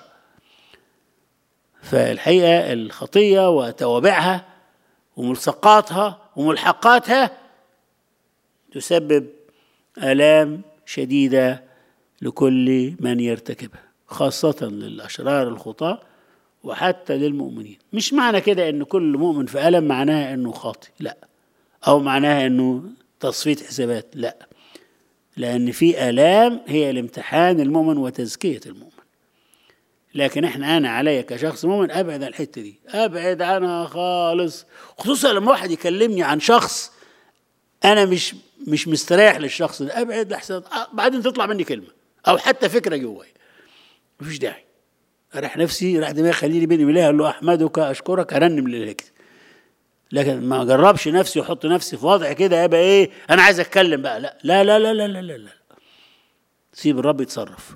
فالحقيقه الخطيه وتوابعها وملصقاتها وملحقاتها تسبب الام شديده لكل من يرتكبها خاصه للاشرار الخطاه وحتى للمؤمنين مش معنى كده ان كل مؤمن في الم معناها انه خاطئ لا او معناها انه تصفيه حسابات لا لأن في آلام هي الامتحان المؤمن وتزكية المؤمن لكن احنا أنا عليا كشخص مؤمن أبعد عن الحتة دي أبعد عنها خالص خصوصا لما واحد يكلمني عن شخص أنا مش مش مستريح للشخص ده أبعد لحسن بعدين تطلع مني كلمة أو حتى فكرة جواي مفيش داعي أريح نفسي راح دماغي خليني بيني وبينها أقول له أحمدك أشكرك أرنم للهيك لكن ما اجربش نفسي واحط نفسي في وضع كده يبقى ايه انا عايز اتكلم بقى لا لا لا لا لا لا لا, لا. سيب الرب يتصرف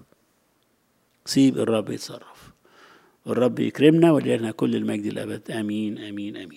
سيب الرب يتصرف والرب يكرمنا ولينا كل المجد الابد امين امين امين